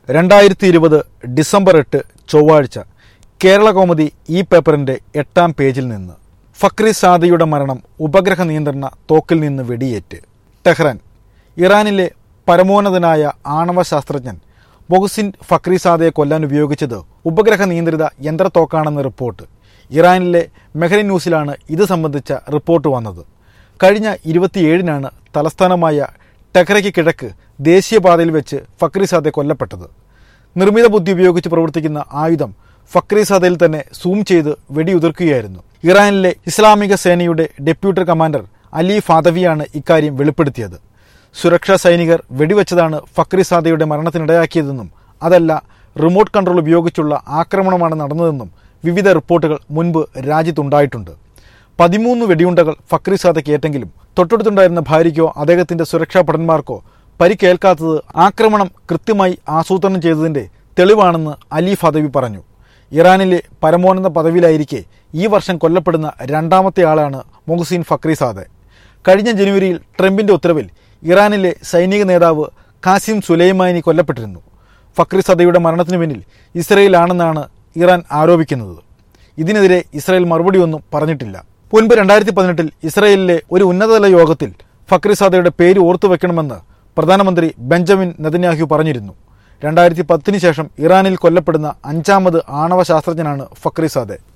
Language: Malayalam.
രണ്ടായിരത്തി ഇരുപത് ഡിസംബർ എട്ട് ചൊവ്വാഴ്ച കേരള കൗമുദി ഈ പേപ്പറിന്റെ എട്ടാം പേജിൽ നിന്ന് ഫക്രി സാദിയുടെ മരണം ഉപഗ്രഹ നിയന്ത്രണ തോക്കിൽ നിന്ന് വെടിയേറ്റ് ടെഹ്റാൻ ഇറാനിലെ പരമോന്നതനായ ആണവ ശാസ്ത്രജ്ഞൻ മൊഹസിൻ ഫക്രി സാദയെ കൊല്ലാൻ ഉപയോഗിച്ചത് ഉപഗ്രഹ നിയന്ത്രിത യന്ത്രത്തോക്കാണെന്ന് റിപ്പോർട്ട് ഇറാനിലെ മെഹ്റി ന്യൂസിലാണ് ഇത് സംബന്ധിച്ച റിപ്പോർട്ട് വന്നത് കഴിഞ്ഞ ഇരുപത്തിയേഴിനാണ് തലസ്ഥാനമായ ടെഹ്റയ്ക്ക് കിഴക്ക് ദേശീയപാതയിൽ വെച്ച് ഫക്രിസാദെ കൊല്ലപ്പെട്ടത് നിർമ്മിത ബുദ്ധി ഉപയോഗിച്ച് പ്രവർത്തിക്കുന്ന ആയുധം ഫക്രിസാദയിൽ തന്നെ സൂം ചെയ്ത് വെടിയുതിർക്കുകയായിരുന്നു ഇറാനിലെ ഇസ്ലാമിക സേനയുടെ ഡെപ്യൂട്ടി കമാൻഡർ അലി ഫാദവിയാണ് ഇക്കാര്യം വെളിപ്പെടുത്തിയത് സുരക്ഷാ സൈനികർ വെടിവെച്ചതാണ് ഫക്രിസാദയുടെ മരണത്തിനിടയാക്കിയതെന്നും അതല്ല റിമോട്ട് കൺട്രോൾ ഉപയോഗിച്ചുള്ള ആക്രമണമാണ് നടന്നതെന്നും വിവിധ റിപ്പോർട്ടുകൾ മുൻപ് രാജ്യത്തുണ്ടായിട്ടുണ്ട് പതിമൂന്ന് വെടിയുണ്ടകൾ ഫക്രിസാദയ്ക്ക് ഏറ്റെങ്കിലും തൊട്ടടുത്തുണ്ടായിരുന്ന ഭാര്യയ്ക്കോ അദ്ദേഹത്തിന്റെ സുരക്ഷാ ഭടന്മാർക്കോ പരിക്കേൽക്കാത്തത് ആക്രമണം കൃത്യമായി ആസൂത്രണം ചെയ്തതിന്റെ തെളിവാണെന്ന് അലി ഫദവി പറഞ്ഞു ഇറാനിലെ പരമോന്നത പദവിയിലായിരിക്കെ ഈ വർഷം കൊല്ലപ്പെടുന്ന രണ്ടാമത്തെ ആളാണ് മൊഹസിൻ ഫക്രിസാദെ കഴിഞ്ഞ ജനുവരിയിൽ ട്രംപിന്റെ ഉത്തരവിൽ ഇറാനിലെ സൈനിക നേതാവ് ഖാസിം സുലൈമാനി കൊല്ലപ്പെട്ടിരുന്നു ഫക്രിസദയുടെ മരണത്തിനു പിന്നിൽ ഇസ്രയേലാണെന്നാണ് ഇറാൻ ആരോപിക്കുന്നത് ഇതിനെതിരെ ഇസ്രായേൽ മറുപടിയൊന്നും പറഞ്ഞിട്ടില്ല മുൻപ് രണ്ടായിരത്തി പതിനെട്ടിൽ ഇസ്രായേലിലെ ഒരു ഉന്നതതല യോഗത്തിൽ ഫക്രിസാദയുടെ പേര് ഓർത്തു വെക്കണമെന്ന് പ്രധാനമന്ത്രി ബെഞ്ചമിൻ നെതന്യാഹു പറഞ്ഞിരുന്നു രണ്ടായിരത്തി പത്തിന് ശേഷം ഇറാനിൽ കൊല്ലപ്പെടുന്ന അഞ്ചാമത് ആണവ ശാസ്ത്രജ്ഞനാണ് ഫക്രിസാദെ